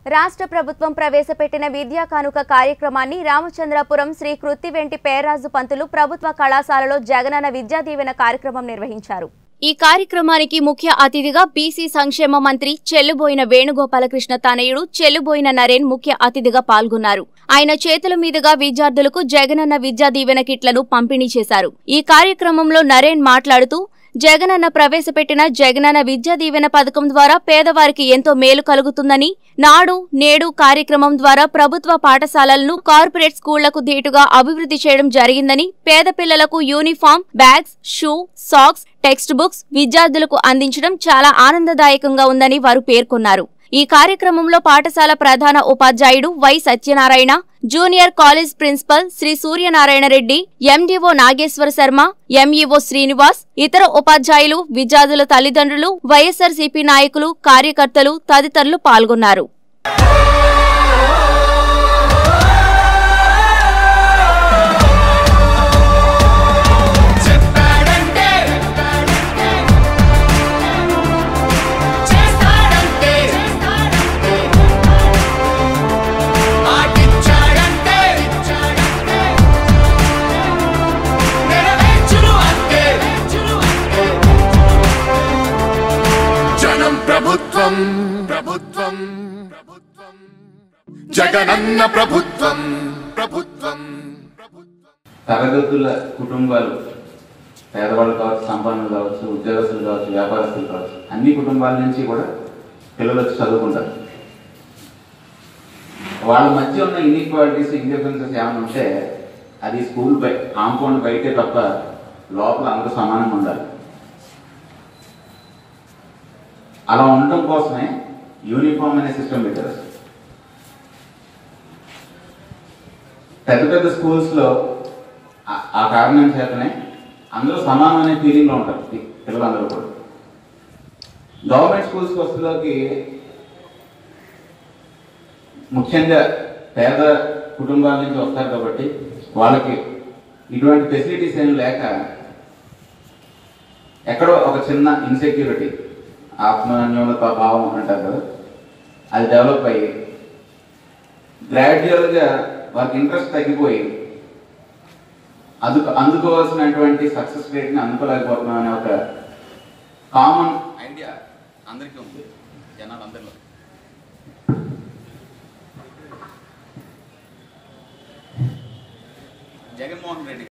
రాష్ట్ర ప్రభుత్వం ప్రవేశపెట్టిన విద్యా కానుక కార్యక్రమాన్ని రామచంద్రాపురం శ్రీ కృత్తివెంటి పేరాజు పంతులు ప్రభుత్వ కళాశాలలో జగనన్న విద్యా దీవెన కార్యక్రమం నిర్వహించారు ఈ కార్యక్రమానికి ముఖ్య అతిథిగా బీసీ సంక్షేమ మంత్రి చెల్లుబోయిన వేణుగోపాలకృష్ణ తనయుడు చెల్లుబోయిన నరేన్ ముఖ్య అతిథిగా పాల్గొన్నారు ఆయన చేతుల మీదుగా విద్యార్థులకు జగనన్న విద్యా దీవెన కిట్లను పంపిణీ చేశారు ఈ కార్యక్రమంలో నరేన్ మాట్లాడుతూ జగనన్న ప్రవేశపెట్టిన జగనన్న విద్యా దీవెన పథకం ద్వారా పేదవారికి ఎంతో మేలు కలుగుతుందని నాడు నేడు కార్యక్రమం ద్వారా ప్రభుత్వ పాఠశాలలను కార్పొరేట్ స్కూళ్లకు ధీటుగా అభివృద్ధి చేయడం జరిగిందని పేద పిల్లలకు uniform bags shoe socks textbooks విద్యార్థులకు అందించడం చాలా ఆనందదాయకంగా ఉందని వారు పేర్కొన్నారు ఈ కార్యక్రమంలో పాఠశాల ప్రధాన ఉపాధ్యాయుడు Y Satyanarayana junior college principal Shri Suryanarayana Reddy MDO Nageswara Sharma MEO Srinivas ఇతర ఉపాధ్యాయులు విద్యార్థుల తల్లిదండ్రులు వైఎస్ఆర్సీపీ నాయకులు కార్యకర్తలు తదితరులు పాల్గొన్నారు చెప్పాడంటే చేస్తాడంటే మాటిచ్చాడంటే నెరవేర్చును అంతే జనం ప్రభుత్వం ప్రభుత్వం ప్రభుత్వం జగనన్న ప్రభుత్వం ప్రభుత్వం ప్రభుత్వం తరగతుల కుటుంబాలు పేదవాళ్ళు కావచ్చు సంపన్నులు కావచ్చు ఉద్యోగస్తులు కావచ్చు వ్యాపారస్తులు కావచ్చు అన్ని కుటుంబాల నుంచి కూడా పిల్లలు వచ్చి చదువుకుంటారు వాళ్ళ మధ్య ఉన్న ఇన్ఈక్వాలిటీస్ ఇండిఫరెన్సెస్ ఏమైనా ఉంటే అది స్కూల్ బై కాంపౌండ్ బయటే తప్ప లోపల అందరూ సమానంగా ఉండాలి అలా ఉండటం కోసమే యూనిఫామ్ అనే సిస్టమ్ పెట్టారు పెద్ద పెద్ద స్కూల్స్లో ఆ- ఆ కారణం చేతనే అందరూ సమానమైన ఫీలింగ్లో ఉంటారు పి- పిల్లలందరూ కూడా గవర్నమెంట్ స్కూల్స్కి వస్తులోకి ముఖ్యంగా పేద కుటుంబాల నుంచి వస్తారు కాబట్టి వాళ్ళకి ఇటువంటి ఫెసిలిటీస్ ఏం లేక ఎక్కడో ఒక చిన్న ఇన్సెక్యూరిటీ ఆత్మన్యూనత భావం అంటారు కదా అది డెవలప్ అయ్యి గ్రాడ్యువల్గా వారికి ఇంట్రెస్ట్ తగ్గిపోయి అందుకు అందుకోవాల్సినటువంటి సక్సెస్ రేట్ని అందుకోలేకపోతున్నాం అనే ఒక కామన్ ఐడియా అందరికీ ఉంది జనాలందరిలో జగన్మోహన్ రెడ్డి